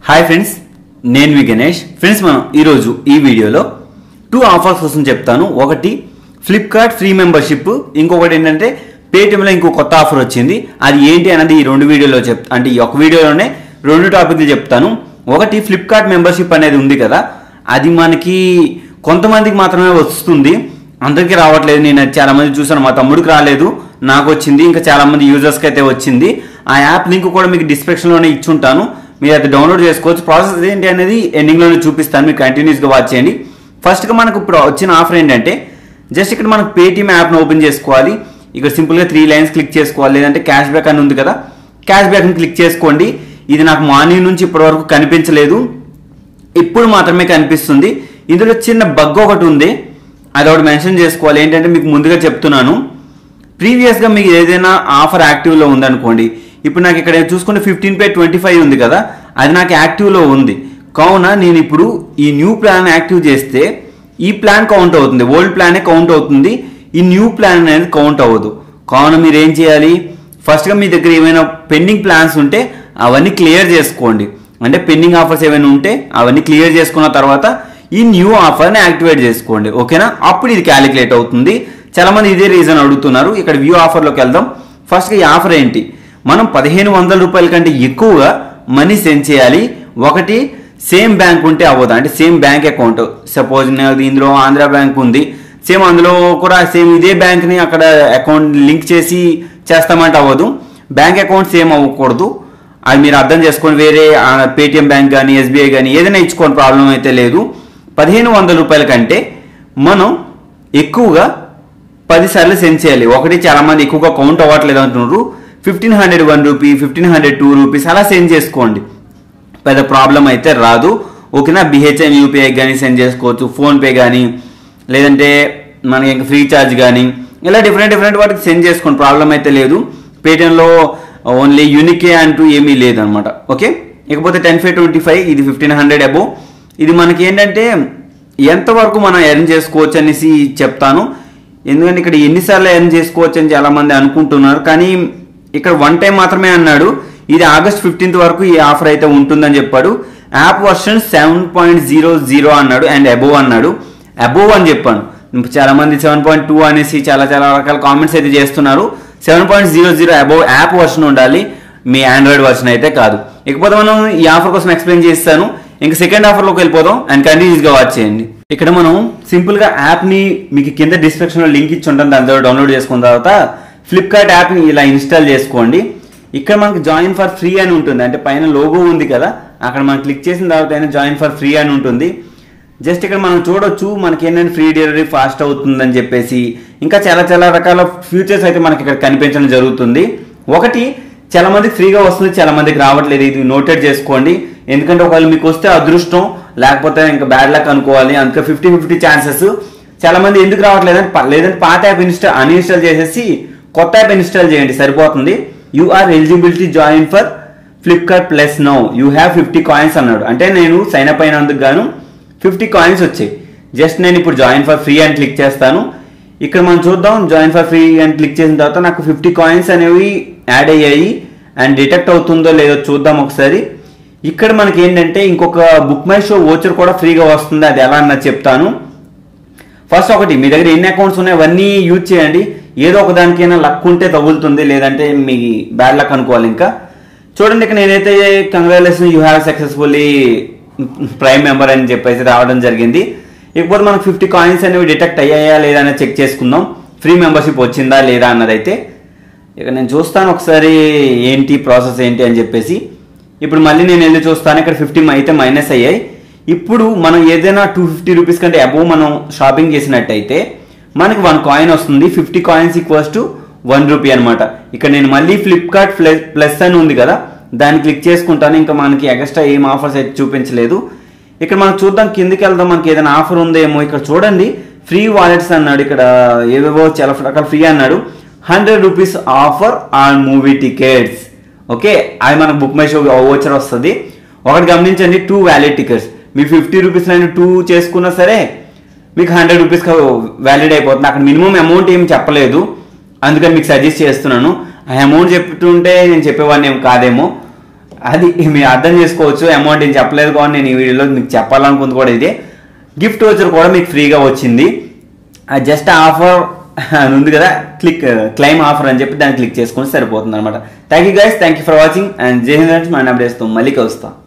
hi friends నేను మీ Ganesh friends మనం ఈరోజు ఈ వీడియోలో టూ ఆఫర్స్ కోసం చెప్తాను ఒకటి ఫ్లిప్కార్ట్ ఫ్రీ మెంబర్షిప్ ఇంకొకటి ఏంటంటే పేటిఎంలో ఇంకో కొత్త ఆఫర్ వచ్చింది అది ఏంటి అనేది ఈ రెండు వీడియోలో చెప్ అంటే ఈ ఒక వీడియోలోనే రెండు టాపిక్లు చెప్తాను ఒకటి ఫ్లిప్కార్ట్ మెంబర్షిప్ అనేది ఉంది కదా అది మనకి కొంతమందికి మాత్రమే వస్తుంది అందరికీ రావట్లేదు నేను అది చాలా మంది చూసాను మా తమ్ముడికి రాలేదు నాకు వచ్చింది ఇంకా చాలా మంది యూజర్స్కి అయితే వచ్చింది ఆ యాప్ లింక్ కూడా మీకు డిస్క్రిప్షన్లోనే ఇచ్చుంటాను మీరు అది డౌన్లోడ్ చేసుకోవచ్చు ప్రాసెస్ ఏంటి అనేది ఎండింగ్లోనే చూపిస్తాను మీరు కంటిన్యూస్గా వాచ్ చేయండి ఫస్ట్గా మనకు ఇప్పుడు వచ్చిన ఆఫర్ ఏంటంటే జస్ట్ ఇక్కడ మనకు పేటీఎం యాప్ను ఓపెన్ చేసుకోవాలి ఇక్కడ సింపుల్గా త్రీ లైన్స్ క్లిక్ చేసుకోవాలి లేదంటే క్యాష్ బ్యాక్ అని ఉంది కదా క్యాష్ బ్యాక్ని క్లిక్ చేసుకోండి ఇది నాకు మార్నింగ్ నుంచి ఇప్పటి వరకు కనిపించలేదు ఇప్పుడు మాత్రమే కనిపిస్తుంది ఇందులో చిన్న బగ్ ఒకటి ఉంది అది ఒకటి మెన్షన్ చేసుకోవాలి ఏంటంటే మీకు ముందుగా చెప్తున్నాను ప్రీవియస్గా మీకు ఏదైనా ఆఫర్ యాక్టివ్లో ఉందనుకోండి ఇప్పుడు నాకు ఇక్కడ చూసుకుంటే ఫిఫ్టీన్ పే ట్వంటీ ఫైవ్ ఉంది కదా అది నాకు యాక్టివ్లో ఉంది కావున నేను ఇప్పుడు ఈ న్యూ ప్లాన్ యాక్టివ్ చేస్తే ఈ ప్లాన్ కౌంట్ అవుతుంది ఓల్డ్ ప్లానే కౌంట్ అవుతుంది ఈ న్యూ ప్లాన్ అనేది కౌంట్ అవ్వదు కావున మీరు ఏం చేయాలి ఫస్ట్గా మీ దగ్గర ఏమైనా పెండింగ్ ప్లాన్స్ ఉంటే అవన్నీ క్లియర్ చేసుకోండి అంటే పెండింగ్ ఆఫర్స్ ఏమైనా ఉంటే అవన్నీ క్లియర్ చేసుకున్న తర్వాత ఈ న్యూ ఆఫర్ని యాక్టివేట్ చేసుకోండి ఓకేనా అప్పుడు ఇది క్యాలిక్యులేట్ అవుతుంది చాలా మంది ఇదే రీజన్ అడుగుతున్నారు ఇక్కడ వ్యూ ఆఫర్లోకి వెళ్దాం ఫస్ట్గా ఈ ఆఫర్ ఏంటి మనం పదిహేను వందల రూపాయల కంటే ఎక్కువగా మనీ సెండ్ చేయాలి ఒకటి సేమ్ బ్యాంక్ ఉంటే అవ్వదు అంటే సేమ్ బ్యాంక్ అకౌంట్ సపోజ్ నాకు ఇందులో ఆంధ్ర బ్యాంక్ ఉంది సేమ్ అందులో కూడా సేమ్ ఇదే బ్యాంక్ని అక్కడ అకౌంట్ లింక్ చేసి చేస్తామంటే అవ్వదు బ్యాంక్ అకౌంట్ సేమ్ అవ్వకూడదు అది మీరు అర్థం చేసుకొని వేరే పేటిఎం బ్యాంక్ కానీ ఎస్బీఐ కానీ ఏదైనా ఇచ్చుకోని ప్రాబ్లం అయితే లేదు పదిహేను వందల రూపాయల కంటే మనం ఎక్కువగా పది సార్లు సెండ్ చేయాలి ఒకటి చాలా మంది ఎక్కువగా కౌంట్ అవ్వట్లేదు అంటున్నారు fifteen hundred one rupee fifteen hundred two rupees అలా సెండ్ చేసుకోండి పెద్ద ప్రాబ్లం అయితే రాదు ఓకేనా బిహెచ్ఎం యూపీఐ కానీ సెండ్ చేసుకోవచ్చు ఫోన్పే కానీ లేదంటే మనకి ఇంకా ఫ్రీ ఛార్జ్ కానీ ఇలా డిఫరెంట్ డిఫరెంట్ వాటికి సెండ్ చేసుకోండి ప్రాబ్లం అయితే లేదు పేటిఎంలో ఓన్లీ యూనికే అంటూ ఏమీ లేదనమాట ఓకే ఇకపోతే టెన్ ఫైవ్ ట్వంటీ ఫైవ్ ఇది ఫిఫ్టీన్ హండ్రెడ్ అబో ఇది మనకి ఏంటంటే ఎంతవరకు మనం ఎర్న్ చేసుకోవచ్చు అనేసి చెప్తాను ఎందుకంటే ఇక్కడ ఎన్నిసార్లు ఎర్న్ చేసుకోవచ్చు అని చాలా మంది అనుకుంటున్నారు కానీ ఇక్కడ వన్ టైం మాత్రమే అన్నాడు ఇది ఆగస్ట్ ఫిఫ్టీన్త్ వరకు ఈ ఆఫర్ అయితే ఉంటుందని చెప్పాడు app version seven point zero zero అన్నాడు అండ్ అబోవ్ అన్నాడు అబోవ్ అని చెప్పాను చాలా మంది సెవెన్ పాయింట్ టూ అనేసి చాలా చాలా రకాల కామెంట్స్ అయితే చేస్తున్నారు seven point zero zero above app version ఉండాలి మీ ఆండ్రాయిడ్ వర్షన్ అయితే కాదు ఇకపోతే మనం ఈ ఆఫర్ కోసం ఎక్స్ప్లెయిన్ చేస్తాను ఇంకా సెకండ్ ఆఫర్లోకి వెళ్ళిపోదాం అండ్ కంటిన్యూస్గా వాచ్ చేయండి ఇక్కడ మనం సింపుల్గా యాప్ని మీకు కింద డిస్క్రిప్షన్లో లింక్ ఇచ్చి ఉంటుంది దాని ద్వారా డౌన్లోడ్ చేసుకున్న తర్వాత ఫ్లిప్కార్ట్ యాప్ని ఇలా ఇన్స్టాల్ చేసుకోండి ఇక్కడ మనకి జాయిన్ ఫర్ ఫ్రీ అని ఉంటుంది అంటే పైన లోగో ఉంది కదా అక్కడ మనం క్లిక్ చేసిన తర్వాత జాయిన్ ఫర్ ఫ్రీ అని ఉంటుంది జస్ట్ ఇక్కడ మనం చూడొచ్చు మనకి ఏంటంటే ఫ్రీ డెలివరీ ఫాస్ట్ అవుతుందని చెప్పేసి ఇంకా చాలా చాలా రకాల ఫ్యూచర్స్ అయితే మనకి ఇక్కడ కనిపించడం జరుగుతుంది ఒకటి చాలా మందికి ఫ్రీగా వస్తుంది చాలా మందికి రావట్లేదు ఇది నోటెడ్ చేసుకోండి ఎందుకంటే ఒకవేళ మీకు వస్తే అదృష్టం లేకపోతే ఇంకా బ్యాడ్ లక్ అనుకోవాలి అందుకే ఫిఫ్టీ ఫిఫ్టీ ఛాన్సెస్ చాలా మంది ఎందుకు రావట్లేదంటే ప- లేదంటే పాత యాప్ ఇన్స్టాల్ అన్ఇన్స్టాల్ చేసేసి కొత్త యాప్ ఇన్స్టాల్ చేయండి సరిపోతుంది you are eligibility join for Flipkart plus no you have fifty coins అన్నాడు అంటే నేను సైన్ అప్ అయినందుకు గాను ఫిఫ్టీ కాయిన్స్ వచ్చాయి జస్ట్ నేను ఇప్పుడు జాయిన్ ఫర్ ఫ్రీ అని క్లిక్ చేస్తాను ఇక్కడ మనం చూద్దాం జాయిన్ ఫర్ ఫ్రీ అని క్లిక్ చేసిన తర్వాత నాకు ఫిఫ్టీ కాయిన్స్ అనేవి యాడ్ అయ్యాయి అండ్ డిటెక్ట్ అవుతుందో లేదో చూద్దాం ఒకసారి ఇక్కడ మనకి ఏంటంటే ఇంకొక బుక్ మై షో ఓచర్ కూడా ఫ్రీగా వస్తుంది అది ఎలా అన్నది చెప్తాను ఫస్ట్ ఒకటి మీ దగ్గర ఎన్ని అకౌంట్స్ ఉన్నాయి అవన్నీ యూజ్ చేయండి ఏదో ఒక దానికైనా లక్ ఉంటే తగులుతుంది లేదంటే మీ బ్యాడ్ లక్ అనుకోవాలి ఇంకా చూడండి ఇక్కడ నేనైతే congratulation you have successfully prime member అని చెప్పేసి రావడం జరిగింది ఇకపోతే మనకు ఫిఫ్టీ కాయిన్స్ అనేవి డిటెక్ట్ అయ్యాయా లేదా అనేది చెక్ చేసుకుందాం ఫ్రీ మెంబర్షిప్ వచ్చిందా లేదా అన్నదైతే ఇక నేను చూస్తాను ఒకసారి ఏంటి ప్రాసెస్ ఏంటి అని చెప్పేసి ఇప్పుడు మళ్ళీ నేను వెళ్ళి చూస్తాను ఇక్కడ ఫిఫ్టీ అయితే మైనస్ అయ్యాయి ఇప్పుడు మనం ఏదైనా టూ ఫిఫ్టీ రూపీస్ కంటే అబోవ్ మనం షాపింగ్ చేసినట్టయితే మనకి వన్ కాయిన్ వస్తుంది fifty coins equals to one rupee అనమాట ఇక్కడ నేను మళ్ళీ ఫ్లిప్కార్ట్ ప్లస్ ప్లస్ అని ఉంది కదా దాన్ని క్లిక్ చేసుకుంటాను ఇంకా మనకి ఎక్స్ట్రా ఏం ఆఫర్స్ అయితే చూపించలేదు ఇక్కడ మనం చూద్దాం కిందికి వెళ్దాం మనకి ఏదైనా ఆఫర్ ఉందేమో ఇక్కడ చూడండి ఫ్రీ వాలెట్స్ అన్నాడు ఇక్కడ ఏవేవో చాలా రకాల ఫ్రీ అన్నాడు hundred rupees offer on movie tickets okay అది మనకు బుక్ మై షో ఓచర్ వస్తుంది ఒకటి గమనించండి టూ వ్యాలిడ్ టికెట్స్ మీ ఫిఫ్టీ రూపీస్ టూ చేసుకున్నా సరే మీకు హండ్రెడ్ రూపీస్ వ్యాలిడ్ అయిపోతుంది అక్కడ మినిమం అమౌంట్ ఏం చెప్పలేదు అందుకని మీకు సజెస్ట్ చేస్తున్నాను ఆ అమౌంట్ చెప్తుంటే నేను చెప్పేవాడిని ఏం కాదేమో అది మీరు అర్థం చేసుకోవచ్చు అమౌంట్ ఏం చెప్పలేదు కానీ నేను ఈ వీడియోలో మీకు చెప్పాలనుకుంది కూడా ఇదే గిఫ్ట్ వచ్చర్ కూడా మీకు ఫ్రీగా వచ్చింది అది జస్ట్ ఆఫర్ అని ఉంది కదా క్లిక్ క్లైమ్ ఆఫర్ అని చెప్పి దాన్ని క్లిక్ చేసుకొని సరిపోతుంది అనమాట thank you guys thank you for watching and జై హింద్ మన అప్డేట్స్తో మళ్ళీ కలుస్తాం